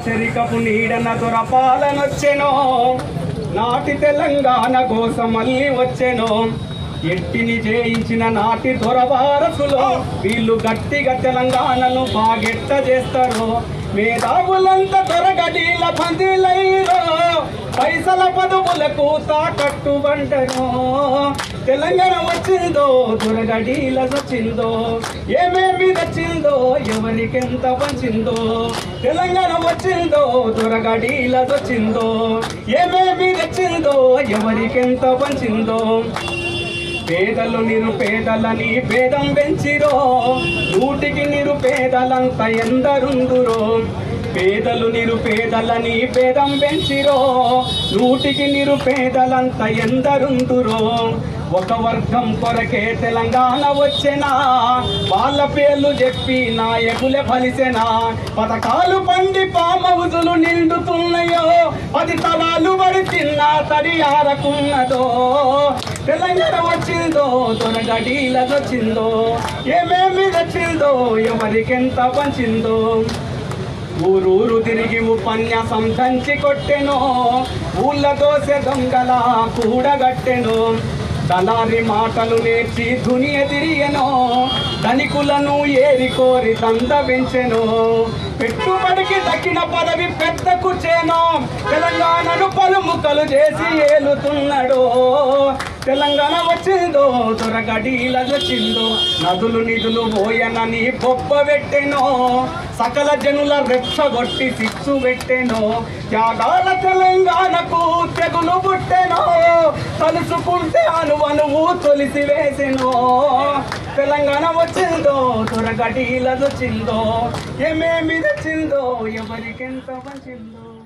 రాచరికపు నీడన దొరపాలనొచ్చెనో నాటి తెలంగాణ కోసం మళ్ళీ వచ్చెను ఎట్టిని జయించిన నాటి దొరవారసులో వీళ్ళు గట్టిగా తెలంగాణను బాగెట్ట చేస్తారు మేధావులంతా దొరగడీల పందిలైరో పైసల పదవులకు తాకట్టు వంటను తెలంగాణ వచ్చిందో దొరగడీల వచ్చిందో ఏమేమి వచ్చిందో ఎవరికెంత పంచిందో తెలంగాణ వచ్చిందో దొరగడీల వచ్చిందో ఏమేమి తెచ్చిందో ఎవరికెంత పంచిందో పేదలు నిరుపేదలని భేదం పెంచిరో నూటికి నిరుపేదలంత ఎందరుందురో పేదలు నిరుపేదలని భేదం పెంచిరో నూటికి నిరుపేదలంత ఎందరుందురో ఒక వర్గం కొరకే తెలంగాణ వచ్చెనా వాళ్ళ పేర్లు చెప్పి నాయకులే ఫలిసెనా పథకాలు పండి పామవుజులు నిండుతున్నాయో పది తలాలు పడి తిన్న తడి ఆరకున్నదో తెలంగాణ వచ్చిందో దొరగడీల వచ్చిందో ఏమేమి వచ్చిందో ఎవరికెంత పంచిందో ఊరూరు తిరిగి ఉపన్యాసం దంచి కొట్టెను ఊళ్ళ దోసె దొంగల కూడగట్టెను దళారి మాటలు నేర్చి దునియ తిరియను ధనికులను ఏరి కోరి దంద పెంచెను పెట్టుబడికి దక్కిన పదవి పెద్ద కూర్చేను తెలంగాణను పలుముక్కలు చేసి ఏలుతున్నాడు తెలంగాణ వచ్చిందో దొరగడీల వచ్చిందో నదులు నిధులు పోయనని బొబ్బ పెట్టెనో సకల జనుల రెచ్చగొట్టి సిక్సు పెట్టెనో త్యాగాల తెలంగాణకు తెగులు పుట్టెనో తలుసుకుంటే అనువనువు తొలిసి వేసెనో తెలంగాణ వచ్చిందో దొరగడీల వచ్చిందో ఏమేమి తెచ్చిందో ఎవరికెంత పంచిందో